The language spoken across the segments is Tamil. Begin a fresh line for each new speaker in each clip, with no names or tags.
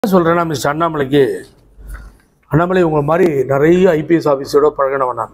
என்ன சொல்றேன்னா மிஸ்டர் அண்ணாமலைக்கு அண்ணாமலை உங்களை மாதிரி நிறைய ஐபிஎஸ் ஆஃபீஸரோட பழகினவன் நான்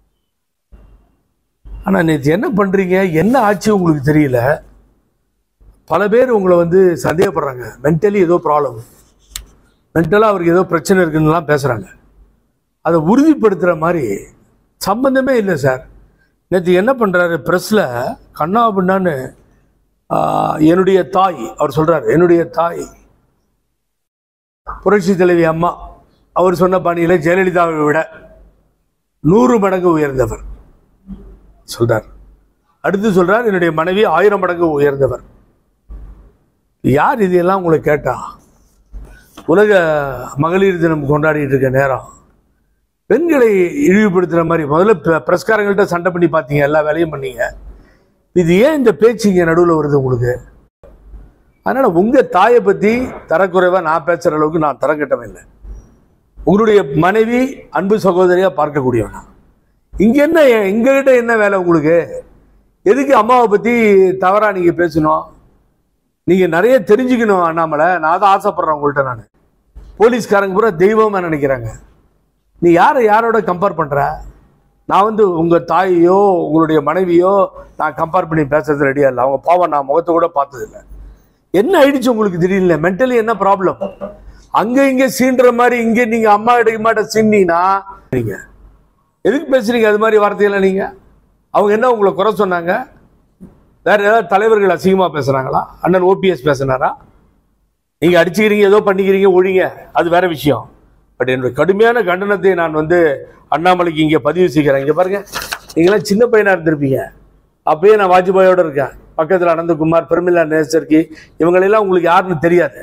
ஆனால் நேற்று என்ன பண்ணுறீங்க என்ன ஆச்சு உங்களுக்கு தெரியல பல பேர் உங்களை வந்து சந்தேகப்படுறாங்க மென்டலி ஏதோ ப்ராப்ளம் மென்டலாக அவருக்கு ஏதோ பிரச்சனை இருக்குன்னுலாம் பேசுகிறாங்க அதை உறுதிப்படுத்துகிற மாதிரி சம்பந்தமே இல்லை சார் நேற்று என்ன பண்ணுறாரு ப்ரெஸ்ஸில் கண்ணா பின்னான்னு ஆஹ், என்னுடைய தாய் அவர் சொல்கிறார் என்னுடைய தாய் புரட்சி தலைவி அம்மா அவர் சொன்ன பாணியில் ஜெயலலிதாவை விட நூறு மடங்கு உயர்ந்தவர் சொல்றார் அடுத்து சொல்றார் என்னுடைய மனைவி ஆயிரம் மடங்கு உயர்ந்தவர் யார் இதெல்லாம் உங்களை கேட்டா உலக மகளிர் தினம் கொண்டாடிட்டு இருக்க நேரம் பெண்களை இழிவுபடுத்துற மாதிரி முதல்ல ப- பிரஸ்காரங்கள்ட்ட சண்டை பண்ணி பார்த்தீங்க எல்லா வேலையும் பண்ணீங்க இது ஏன் இந்த பேச்சு இங்கே நடுவில் வருது உங்களுக்கு அதனால உங்க தாயை பத்தி தரக்குறைவா நான் பேசுற அளவுக்கு நான் தரம் கட்டவன் இல்லை உங்களுடைய மனைவி அன்பு சகோதரியா பார்க்கக்கூடியவனா இங்க என்ன எங்ககிட்ட என்ன வேலை உங்களுக்கு எதுக்கு அம்மாவை பத்தி தவறா நீங்க பேசணும் நீங்க நிறைய தெரிஞ்சுக்கணும் அண்ணாமலை நான் தான் ஆசைப்படுறேன் உங்கள்கிட்ட நான் போலீஸ்காரங்க பூரா தெய்வமா நினைக்கிறாங்க நீ யாரை யாரோட கம்பேர் பண்ற நான் வந்து உங்க தாயையோ உங்களுடைய மனைவியோ நான் கம்பேர் பண்ணி பேசுறது ரெடியா இல்லை அவங்க பாவம் நான் முகத்தை கூட பார்த்தது இல்லை என்ன ஆயிடுச்சு உங்களுக்கு திடீர்னு மென்டலி என்ன ப்ராப்ளம் அங்க இங்க சீன்ற மாதிரி இங்க நீங்க அம்மா கிட்ட மாட்ட சீண்டினா நீங்க எதுக்கு பேசுறீங்க அது மாதிரி வார்த்தையில நீங்க அவங்க என்ன உங்களை குறை சொன்னாங்க வேற ஏதாவது தலைவர்கள் அசிங்கமா பேசுறாங்களா அண்ணன் ஓபிஎஸ் பேசினாரா நீங்க அடிச்சுக்கிறீங்க ஏதோ பண்ணிக்கிறீங்க ஒழிங்க அது வேற விஷயம் பட் என்னுடைய கடுமையான கண்டனத்தை நான் வந்து அண்ணாமலைக்கு இங்க பதிவு செய்கிறேன் இங்க பாருங்க நீங்களாம் சின்ன பையனா இருந்திருப்பீங்க அப்பயே நான் வாஜ்பாயோட இருக்கேன் பக்கத்துல அனந்தகுமார் பெருமில்லா நேசர்கி இவங்களெல்லாம் உங்களுக்கு யாருன்னு தெரியாது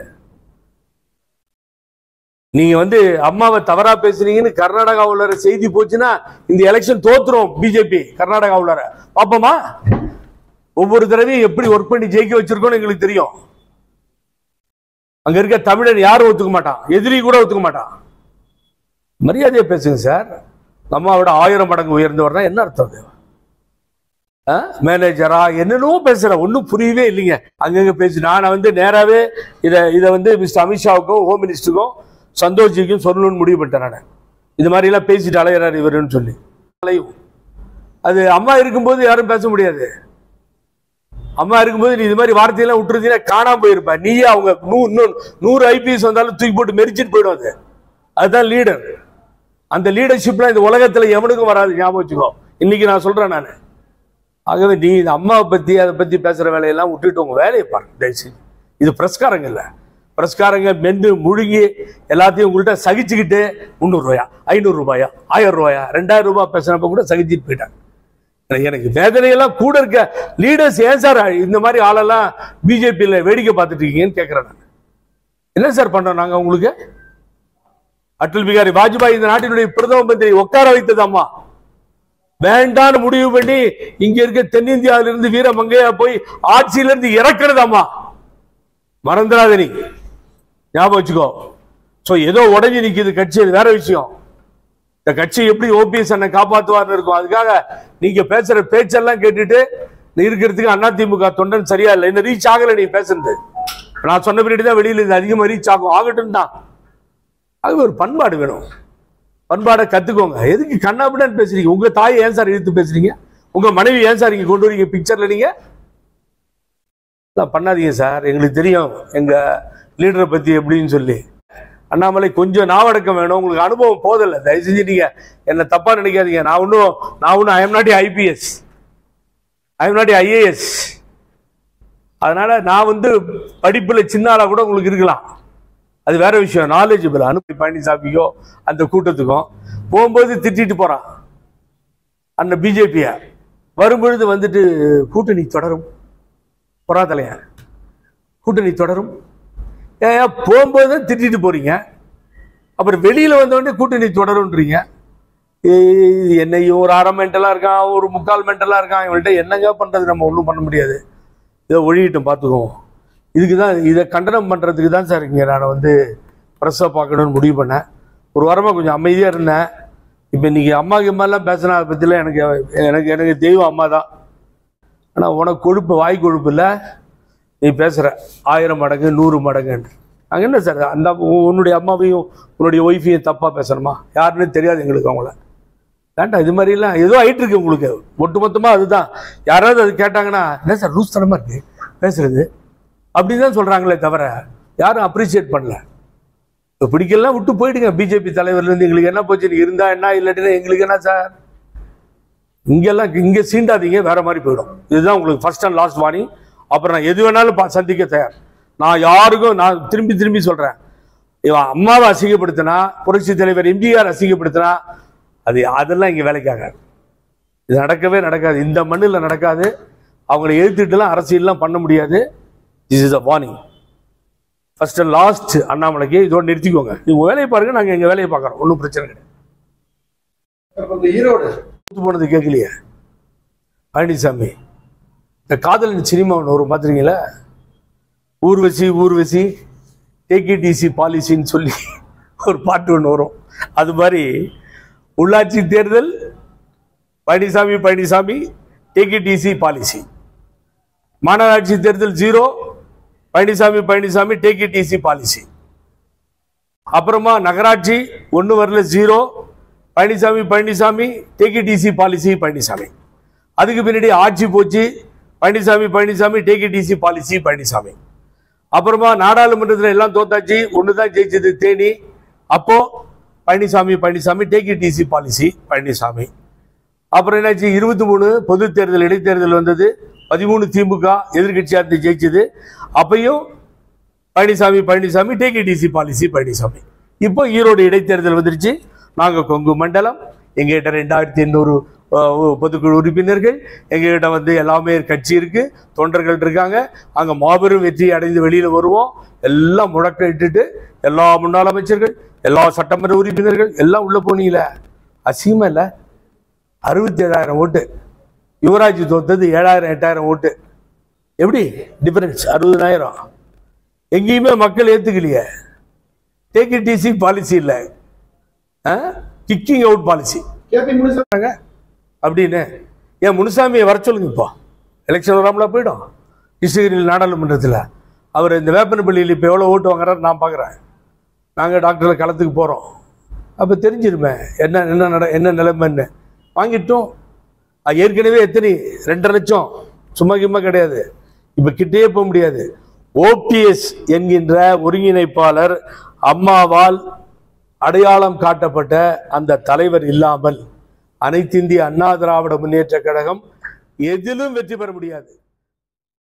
நீங்க வந்து அம்மாவை தவறா பேசுறீங்கன்னு கர்நாடகாவுல வர செய்தி போச்சுன்னா இந்த எலெக்ஷன் தோத்துரும் பிஜேபி கர்நாடகாவுல வர. பாப்போமா ஒவ்வொரு தடவையும் எப்படி ஒர்க் பண்ணி ஜெயிக்க வச்சிருக்கோம்னு எங்களுக்கு தெரியும் அங்க இருக்க தமிழன் யாரும் ஒத்துக்க மாட்டான் எதிரி கூட ஒத்துக்க மாட்டான் மரியாதையா பேசுங்க சார் அம்மாவோட ஆயிரம் மடங்கு உயர்ந்தவர்னா என்ன அர்த்தம் அது ஆ? மேனேஜரா என்னென்னவோ பேசுற ஒன்றும் புரியவே இல்லைங்க அங்கங்க பேசி நான் வந்து நேராவே இதை இதை வந்து மிஸ்டர் அமித்ஷாவுக்கும் ஹோம் மினிஸ்டருக்கும் சந்தோஷ்ஜிக்கும் சொல்லணும்னு முடிவு பண்ணிட்டேன் நான் இது மாதிரி எல்லாம் பேசிட்டு அலையிறாரு இவருன்னு சொல்லி அலையும் அது அம்மா இருக்கும்போது யாரும் பேச முடியாது அம்மா இருக்கும்போது நீ இது மாதிரி வார்த்தையெல்லாம் விட்டுருந்தீங்கன்னா காணாம போயிருப்ப நீயே அவங்க நூ இன்னும் நூறு ஐபிஎஸ் வந்தாலும் தூக்கி போட்டு மெரிச்சிட்டு போயிடும் அது அதுதான் லீடர் அந்த லீடர்ஷிப்லாம் இந்த உலகத்துல எவனுக்கும் வராது ஞாபகம் வச்சுக்கோ இன்னைக்கு நான் சொல்றேன் நான் ஆகவே நீ இந்த அம்மாவை பத்தி அதை பத்தி பேசுற வேலையெல்லாம் விட்டுட்டு உங்க வேலையை பாருங்க தயவுசெய்து இது பிரஸ்காரங்க இல்ல பிரஸ்காரங்க மென்று முழுகி எல்லாத்தையும் உங்கள்கிட்ட சகிச்சுக்கிட்டு முந்நூறு ரூபாயா ஐநூறு ரூபாயா ஆயிரம் ரூபாயா ரெண்டாயிரம் ரூபாய் பேசுனப்ப கூட சகிச்சுட்டு போயிட்டாங்க எனக்கு- எனக்கு வேதனையெல்லாம் கூட இருக்க லீடர்ஸ் ஏன் சார் இந்த மாதிரி ஆளெல்லாம் பிஜேபியில் வேடிக்கை பார்த்துட்டு இருக்கீங்கன்னு கேட்குறேன் நான் என்ன சார் பண்றோம் நாங்க உங்களுக்கு அடல் பிகாரி வாஜ்பாய் இந்த நாட்டினுடைய பிரதம மந்திரி உட்கார வைத்தது அம்மா வேண்டான்னு முடிவு பண்ணி இங்க இருக்க தென்னிந்தியாவில இருந்து வீரமங்கையா போய் ஆட்சியில இருந்து இறக்குறது அம்மா மறந்துடாத நீ ஞாபகம் வச்சுக்கோ சோ ஏதோ உடஞ்சி நிக்குது கட்சி அது வேற விஷயம் இந்த கட்சி எப்படி ஓபிஎஸ் அண்ணன் காப்பாத்துவார்னு இருக்கும் அதுக்காக நீங்க பேசுற பேச்செல்லாம் கேட்டுட்டு நீ இருக்கிறதுக்கு அதிமுக தொண்டன் சரியா இல்லை இந்த ரீச் ஆகல நீ பேசுறது நான் சொன்ன பின்னாடி தான் வெளியில இது அதிகமா ரீச் ஆகும் ஆகட்டும் தான் அது ஒரு பண்பாடு வேணும் பண்பாடை கத்துக்கோங்க எதுக்கு கண்ணாபின்னு பேசுறீங்க உங்க தாயை ஏன் சார் இழுத்து பேசுறீங்க உங்க மனைவி ஏன் சார் இங்க கொண்டு வரீங்க பிக்சர்ல நீங்க இதெல்லாம் பண்ணாதீங்க சார் எங்களுக்கு தெரியும் எங்க லீடரை பத்தி எப்படின்னு சொல்லி அண்ணாமலை கொஞ்சம் நாவடக்கம் வேணும் உங்களுக்கு அனுபவம் போதில்லை தயவு செஞ்சு நீங்க என்ன தப்பா நினைக்காதீங்க நான் ஒன்றும் நான் ஒன்றும் I'm not IPS I'm not IAS அதனால நான் வந்து படிப்புல சின்ன ஆளா கூட உங்களுக்கு இருக்கலாம் அது வேற விஷயம் நாலேஜபிள் அனுப்பி பழனிசாமிக்கோ அந்த கூட்டத்துக்கும் போகும்போது திட்டிட்டு போறான் அந்த பிஜேபிய வரும்பொழுது வந்துட்டு கூட்டணி தொடரும் பொறாத்தலையா கூட்டணி தொடரும் ஏன் போகும்போது தான் திட்டிட்டு போறீங்க அப்புறம் வெளியில வந்த உடனே கூட்டணி தொடரும்ன்றீங்க ஏய், என்னையும் ஒரு அரை மென்டலா இருக்கான் ஒரு முக்கால் மென்டலா இருக்கான் இவன்கிட்ட என்னங்க பண்றது நம்ம ஒன்றும் பண்ண முடியாது இதை ஒழியிட்டும் பார்த்துக்குவோம் இதுக்கு தான் இதை கண்டனம் பண்ணுறதுக்கு தான் சார் இங்கே நான் வந்து ப்ரெஸ்ஸை பார்க்கணும்னு முடிவு பண்ணேன் ஒரு வாரமாக கொஞ்சம் அமைதியாக இருந்தேன் இப்போ இன்னைக்கு அம்மா கிம்மாலாம் பேசினா அதை பற்றிலாம் எனக்கு எனக்கு எனக்கு தெய்வம் அம்மா தான் ஆனால் உனக்கு கொழுப்பு வாய் கொழுப்பு இல்லை நீ பேசுகிற ஆயிரம் மடங்கு நூறு மடங்குன்னு நாங்கள் என்ன சார் அந்த உ- உன்னுடைய அம்மாவையும் உன்னுடைய ஒய்ஃபையும் தப்பாக பேசணுமா யாருன்னு தெரியாது எங்களுக்கு அவங்கள வேண்டாம் இது மாதிரிலாம் ஏதோ ஆயிட்டு இருக்கு உங்களுக்கு ஒட்டுமொத்தமாக அதுதான் யாராவது அது கேட்டாங்கன்னா என்ன சார் லூஸ் தனமாக இருக்கு பேசுறது அப்படி தான் சொல்கிறாங்களே தவிர யாரும் அப்ரிஷியேட் பண்ணல இப்போ பிடிக்கலாம் விட்டு போயிடுங்க பிஜேபி தலைவர்லேருந்து எங்களுக்கு என்ன போச்சு நீ இருந்தா என்ன இல்லாட்டினா எங்களுக்கு என்ன சார் இங்கெல்லாம் இங்கே சீண்டாதீங்க வேற மாதிரி போயிடும் இதுதான் உங்களுக்கு ஃபர்ஸ்ட் அண்ட் லாஸ்ட் வார்னிங் அப்புறம் நான் எது வேணாலும் பா- சந்திக்க தயார் நான் யாருக்கும் நான் திரும்பி திரும்பி சொல்றேன் இவன் அம்மாவை அசிங்கப்படுத்தினா புரட்சி தலைவர் எம்ஜிஆர் அசிங்கப்படுத்தினா அது அதெல்லாம் இங்கே வேலைக்காக இது நடக்கவே நடக்காது இந்த மண்ணில் நடக்காது அவங்களை எழுத்துட்டுலாம் அரசியல்லாம் பண்ண முடியாது this is a warning first and last அண்ணாமலைக்கு இதோட நிறுத்திக்கோங்க நீங்க வேலையை பாருங்க நாங்கள் எங்கள் வேலையை பார்க்குறோம் ஒன்றும் பிரச்சனை கிடையாது
அப்ப இந்த ஈரோடு
தோத்து போனது கேட்கலையே பழனிசாமி இந்த காதலன் சினிமா ஒன்று வரும் பார்த்துருக்கீங்களா ஊர்வசி ஊர்வசி டிசி பாலிசின்னு சொல்லி ஒரு பாட்டு ஒன்று வரும் அது மாதிரி உள்ளாட்சி தேர்தல் பழனிசாமி பழனிசாமி டிசி பாலிசி மாநகராட்சி தேர்தல் ஜீரோ பழனிசாமி பழனிசாமி டிசி பாலிசி அப்புறமா நகராட்சி ஒன்று வரல ஜீரோ பழனிசாமி பழனிசாமி டிசி பாலிசி பழனிசாமி அதுக்கு பின்னாடி ஆட்சி போச்சு பழனிசாமி பழனிசாமி டிசி பாலிசி பழனிசாமி அப்புறமா நாடாளுமன்றத்தில் எல்லாம் தோத்தாச்சு ஒன்று தான் ஜெயிச்சது தேனி அப்போ பழனிசாமி பழனிசாமி டிசி பாலிசி பழனிசாமி அப்புறம் என்னாச்சு இருபத்தி மூணு பொது தேர்தல் இடைத்தேர்தல் வந்தது பதிமூணு திமுக எதிர்கட்சியாக இருந்து ஜெயிச்சது அப்பையும் பழனிசாமி பழனிசாமி டிசி பாலிசி பழனிசாமி இப்போ ஈரோடு இடைத்தேர்தல் வந்துருச்சு நாங்கள் கொங்கு மண்டலம் எங்ககிட்ட ரெண்டாயிரத்தி எண்ணூறு பொதுக்குழு உறுப்பினர்கள் எங்ககிட்ட வந்து எல்லாமே கட்சி இருக்கு தொண்டர்கள் இருக்காங்க அங்கே மாபெரும் வெற்றி அடைந்து வெளியில் வருவோம் எல்லாம் முழக்க இட்டுட்டு எல்லா முன்னாள் அமைச்சர்கள் எல்லா சட்டமன்ற உறுப்பினர்கள் எல்லாம் உள்ள போனீங்களே அசிங்கமா இல்லை அறுபத்தி ஏழாயிரம் ஓட்டு யுவராஜ் தோத்தது ஏழாயிரம் எட்டாயிரம் ஓட்டு எப்படி டிஃபரன்ஸ் அறுபதாயிரம் எங்கேயுமே மக்கள் ஏத்துக்கலையே டேக் இட் ஈஸி பாலிசி இல்லை kicking out policy
KP Munusamy
அப்படின்னு ஏன் முனுசாமியை வர சொல்லுங்க இப்போ எலெக்ஷன் வராமலா போயிடும் கிருஷ்ணகிரியில் நாடாளுமன்றத்தில் அவர் இந்த வேப்பனப்பள்ளியில் இப்போ எவ்வளோ ஓட்டு வாங்குறாரு நான் பார்க்குறேன் நாங்கள் டாக்டரில் களத்துக்கு போகிறோம் அப்போ தெரிஞ்சிருமே என்ன என்ன நட என்ன நிலைமைன்னு வாங்கிட்டோம் அது ஏற்கனவே எத்தனை ரெண்டரை லட்சம் சும்மா கிம்மா கிடையாது இப்போ கிட்டேயே போக முடியாது ஓபிஎஸ் என்கின்ற ஒருங்கிணைப்பாளர் அம்மாவால் அடையாளம் காட்டப்பட்ட அந்த தலைவர் இல்லாமல் அனைத்திந்திய அண்ணா திராவிட முன்னேற்ற கழகம் எதிலும் வெற்றி பெற முடியாது